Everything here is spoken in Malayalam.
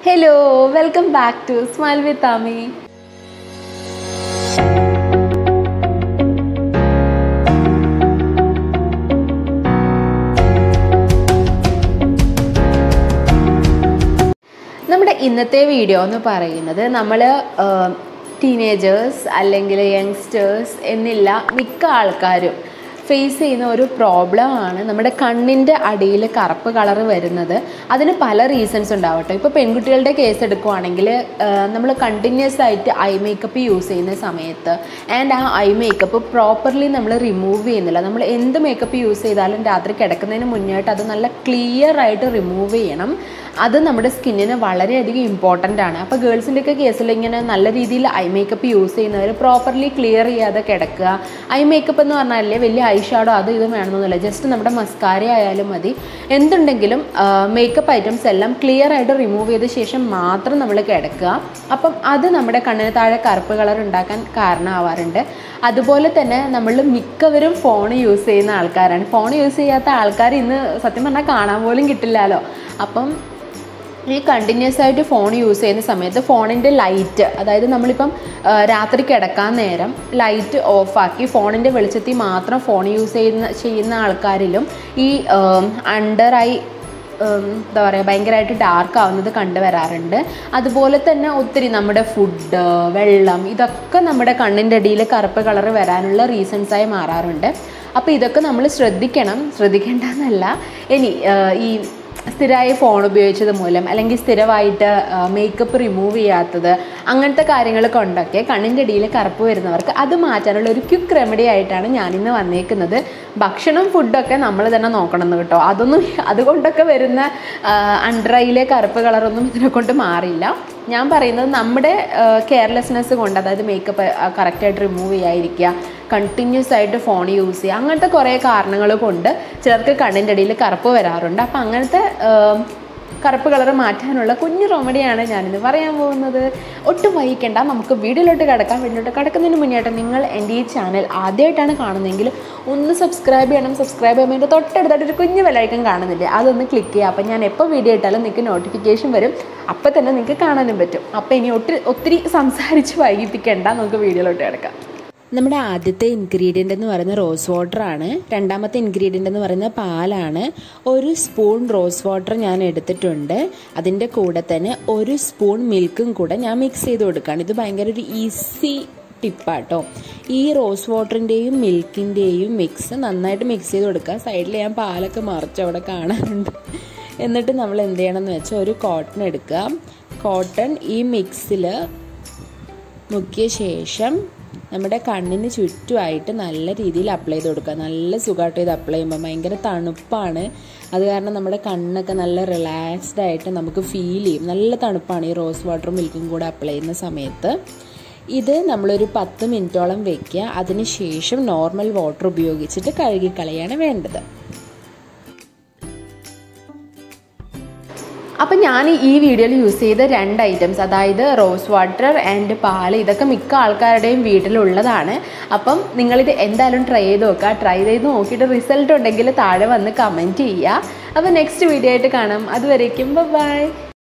hello welcome back to smile with Aami നമ്മുടെ ഇന്നത്തെ വീഡിയോ എന്ന് പറയുന്നത് നമ്മൾ ടീനേജേഴ്സ് അല്ലെങ്കിൽ യങ്സ്റ്റേഴ്സ് എന്നില്ല മിക്ക ആൾക്കാരും ഫേസ് ചെയ്യുന്ന ഒരു പ്രോബ്ലമാണ് നമ്മുടെ കണ്ണിൻ്റെ അടിയിൽ കറുപ്പ് കളർ വരുന്നത് അതിന് പല റീസൺസ് ഉണ്ടാവട്ടെ ഇപ്പോൾ പെൺകുട്ടികളുടെ കേസ് എടുക്കുവാണെങ്കിൽ നമ്മൾ കണ്ടിന്യൂസ് ആയിട്ട് ഐ മേക്കപ്പ് യൂസ് ചെയ്യുന്ന സമയത്ത് ആൻഡ് ആ ഐ മേക്കപ്പ് പ്രോപ്പർലി നമ്മൾ റിമൂവ് ചെയ്യുന്നില്ല നമ്മൾ എന്ത് മേക്കപ്പ് യൂസ് ചെയ്താലും രാത്രി കിടക്കുന്നതിന് മുന്നായിട്ട് അത് നല്ല ക്ലിയർ ആയിട്ട് റിമൂവ് ചെയ്യണം അത് നമ്മുടെ സ്കിന്നിന് വളരെയധികം ഇമ്പോർട്ടൻ്റ് ആണ് അപ്പോൾ ഗേൾസിൻ്റെയൊക്കെ കേസിൽ ഇങ്ങനെ നല്ല രീതിയിൽ ഐ മേക്കപ്പ് യൂസ് ചെയ്യുന്നവർ പ്രോപ്പർലി ക്ലിയർ ചെയ്യാതെ കിടക്കുക ഐ മേക്കപ്പ് എന്ന് പറഞ്ഞാലേ വലിയ ഐ ഷാഡോ അത് ഇത് വേണമെന്നില്ല ജസ്റ്റ് നമ്മുടെ മസ്കാര ആയാലും മതി എന്തുണ്ടെങ്കിലും മേക്കപ്പ് ഐറ്റംസ് എല്ലാം ക്ലിയർ ആയിട്ട് റിമൂവ് ചെയ്ത ശേഷം മാത്രം നമ്മൾ കിടക്കുക അപ്പം അത് നമ്മുടെ കണ്ണിന് താഴെ കറുപ്പ് കളർ ഉണ്ടാക്കാൻ കാരണമാവാറുണ്ട് അതുപോലെ തന്നെ നമ്മൾ മിക്കവരും ഫോൺ യൂസ് ചെയ്യുന്ന ആൾക്കാരാണ് ഫോൺ യൂസ് ചെയ്യാത്ത ആൾക്കാർ ഇന്ന് സത്യം പറഞ്ഞാൽ കാണാൻ പോലും കിട്ടില്ലല്ലോ അപ്പം ഈ കണ്ടിന്യൂസ് ആയിട്ട് ഫോൺ യൂസ് ചെയ്യുന്ന സമയത്ത് ഫോണിൻ്റെ ലൈറ്റ് അതായത് നമ്മളിപ്പം ആ, രാത്രി കിടക്കാൻ നേരം ലൈറ്റ് ഓഫാക്കി ഫോണിൻ്റെ വെളിച്ചത്തിൽ മാത്രം ഫോൺ യൂസ് ചെയ്യുന്ന ചെയ്യുന്ന ആൾക്കാരിലും ഈ അണ്ടർ ഐ എന്താ പറയുക ഭയങ്കരമായിട്ട് ഡാർക്ക് ആവുന്നത് കണ്ടുവരാറുണ്ട് അതുപോലെ തന്നെ ഒത്തിരി നമ്മുടെ ഫുഡ് വെള്ളം ഇതൊക്കെ നമ്മുടെ കണ്ണിൻ്റെ അടിയിൽ കറുപ്പ് കളർ വരാനുള്ള റീസൺസായി മാറാറുണ്ട് അപ്പോൾ ഇതൊക്കെ നമ്മൾ ശ്രദ്ധിക്കണം ശ്രദ്ധിക്കേണ്ടെന്നല്ല ഇനി ആ, ഈ സ്ഥിരമായി ഫോൺ ഉപയോഗിച്ചത് മൂലം അല്ലെങ്കിൽ സ്ഥിരമായിട്ട് മേക്കപ്പ് റിമൂവ് ചെയ്യാത്തത് അങ്ങനത്തെ കാര്യങ്ങൾ കൊണ്ടൊക്കെ കണ്ണിൻ്റെ ഇടയിൽ കറുപ്പ് വരുന്നവർക്ക് അത് മാറ്റാനുള്ള ഒരു ക്വിക്ക് റെമഡി ആയിട്ടാണ് ഞാനിന്ന് വന്നേക്കുന്നത് ഭക്ഷണം ഫുഡൊക്കെ നമ്മൾ തന്നെ നോക്കണം എന്ന് കേട്ടോ അതൊന്നും അതുകൊണ്ടൊക്കെ വരുന്ന അണ്ടറയിലെ കറുപ്പ് കളറൊന്നും ഇതിനെ കൊണ്ട് മാറില്ല ഞാൻ പറയുന്നത് നമ്മുടെ കെയർലെസ്നെസ് കൊണ്ട് അതായത് മേക്കപ്പ് കറക്റ്റായിട്ട് റിമൂവ് ചെയ്യാതിരിക്കുക കണ്ടിന്യൂസ് ആയിട്ട് ഫോൺ യൂസ് ചെയ്യുക അങ്ങനത്തെ കുറേ കാരണങ്ങൾ കൊണ്ട് ചിലർക്ക് കണ്ണിൻ്റെ ഇടയിൽ കറുപ്പ് വരാറുണ്ട് അപ്പം അങ്ങനത്തെ ആ, കറുപ്പ് കളർ മാറ്റാനുള്ള കുഞ്ഞു റെമഡിയാണ് ഞാനിന്ന് പറയാൻ പോകുന്നത് ഒട്ടും വൈകിക്കേണ്ട നമുക്ക് വീഡിയോയിലോട്ട് കിടക്കാം വീഡിയോട്ട് കിടക്കുന്നതിന് മുന്നേയായിട്ട് നിങ്ങൾ എൻ്റെ ഈ ചാനൽ ആദ്യമായിട്ടാണ് കാണുന്നതെങ്കിൽ ഒന്ന് സബ്സ്ക്രൈബ് ചെയ്യണം സബ്സ്ക്രൈബ് ചെയ്യുമ്പോൾ എൻ്റെ തൊട്ടടുത്തായിട്ട് ഒരു കുഞ്ഞു വിലയിക്കും കാണുന്നില്ലേ അതൊന്ന് ക്ലിക്ക് ചെയ്യുക അപ്പോൾ ഞാൻ എപ്പോൾ വീഡിയോ ഇട്ടാലും നിങ്ങൾക്ക് നോട്ടിഫിക്കേഷൻ വരും അപ്പോൾ തന്നെ നിങ്ങൾക്ക് കാണാനും പറ്റും അപ്പോൾ ഇനി ഒത്തിരി ഒത്തിരി സംസാരിച്ച് വൈകിപ്പിക്കേണ്ട നമുക്ക് വീഡിയോയിലോട്ട് കിടക്കാം നമ്മുടെ ആദ്യത്തെ ഇൻഗ്രീഡിയൻ്റ് എന്ന് പറയുന്നത് റോസ് വാട്ടർ ആണ് രണ്ടാമത്തെ ഇൻഗ്രീഡിയൻ്റ് എന്ന് പറയുന്നത് പാലാണ് ഒരു സ്പൂൺ റോസ് വാട്ടർ ഞാൻ എടുത്തിട്ടുണ്ട് അതിൻ്റെ കൂടെ തന്നെ ഒരു സ്പൂൺ മിൽക്കും കൂടെ ഞാൻ മിക്സ് ചെയ്ത് കൊടുക്കുകയാണ് ഇത് ഭയങ്കര ഒരു ഈസി ടിപ്പാട്ടോ ഈ റോസ് വാട്ടറിൻ്റെയും മിൽക്കിൻ്റെയും മിക്സ് നന്നായിട്ട് മിക്സ് ചെയ്ത് കൊടുക്കുക സൈഡിൽ ഞാൻ പാലൊക്കെ മറിച്ച് അവിടെ കാണാനുണ്ട് എന്നിട്ട് നമ്മൾ എന്ത് ചെയ്യണമെന്ന് വെച്ചാൽ ഒരു കോട്ടൺ എടുക്കുക കോട്ടൺ ഈ മിക്സിൽ മുക്കിയ ശേഷം നമ്മുടെ കണ്ണിന് ചുറ്റുമായിട്ട് നല്ല രീതിയിൽ അപ്ലൈ ചെയ്ത് കൊടുക്കുക നല്ല സുഖമായിട്ട് ഇത് അപ്ലൈ ചെയ്യുമ്പോൾ ഭയങ്കര തണുപ്പാണ് അത് കാരണം നമ്മുടെ കണ്ണൊക്കെ നല്ല റിലാക്സ്ഡ് ആയിട്ട് നമുക്ക് ഫീൽ ചെയ്യും നല്ല തണുപ്പാണ് ഈ റോസ് വാട്ടറും മിൽക്കും കൂടെ അപ്ലൈ ചെയ്യുന്ന സമയത്ത് ഇത് നമ്മളൊരു പത്ത് മിനിറ്റോളം വെക്കുക അതിന് ശേഷം നോർമൽ വാട്ടർ ഉപയോഗിച്ചിട്ട് കഴുകിക്കളയാണ് വേണ്ടത് അപ്പം ഞാൻ ഈ വീഡിയോയിൽ യൂസ് ചെയ്ത രണ്ട് ഐറ്റംസ് അതായത് റോസ് വാട്ടർ ആൻഡ് പാൽ ഇതൊക്കെ മിക്ക ആൾക്കാരുടെയും വീട്ടിലുള്ളതാണ് അപ്പം നിങ്ങളിത് എന്തായാലും ട്രൈ ചെയ്ത് നോക്കുക ട്രൈ ചെയ്ത് നോക്കിയിട്ട് റിസൾട്ട് ഉണ്ടെങ്കിൽ താഴെ വന്ന് കമൻറ്റ് ചെയ്യുക അപ്പോൾ നെക്സ്റ്റ് വീഡിയോ ആയിട്ട് കാണാം അതുവരേക്കും ബൈ